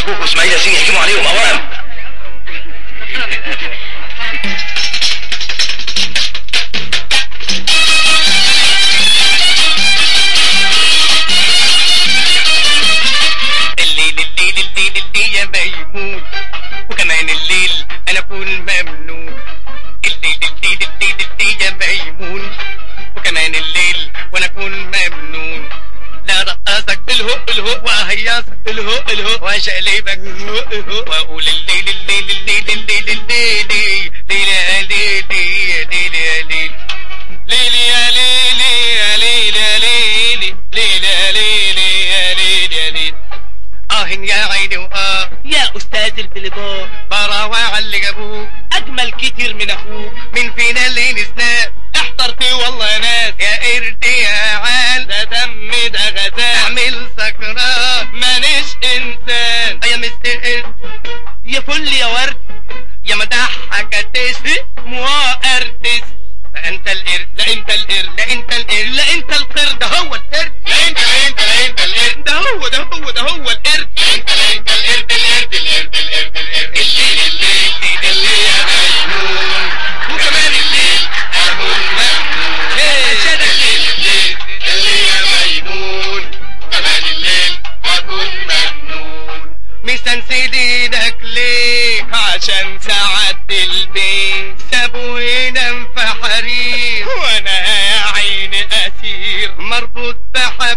شكوك واسماعيل ياسين يحكموا عليهم اوام الليل الليل الليل الليل يا ميمون وكمان الليل انا اكون ممنون الليل الليل الليل الليل يا ميمون وكمان الليل وانا اكون ممنون لا رقصك بالهق الهق وهيصك بالهق الهق واشقلبك بالهق الهق واقول الليل الليل الليل الليل الليل ليل يا ليل يا ليل يا ليل ليل يا ليل يا ليل يا ليل ليل يا ليل يا ليل يا ليل اه يا عيني واه يا استاذ البلبار براوة على اللي جابوك اجمل كتير من اخوك مين فينا اللي نسناه احترت والله يا ناس يا قرد يا عال ده دم ده غزال اعمل سكران مانيش انسان يا مستر قرد يا فل يا ورد يا مدحك تس موا ارتس فانت القرد لا انت القرد لا انت القرد لا انت القرد ده هو القرد لا انت لا انت لا انت القرد ده هو ده هو ده هو القرد لا انت لا انت القرد القرد القرد القرد القرد الليل الليل الليل يا مجنون وكمان الليل ابو المجنون الليل الليل الليل يا مجنون وكمان الليل ابو المجنون مسنسلينك ليه عشان سعدت البيت سابوا ينام في حرير وانا يا عيني اسير مربوط بحبل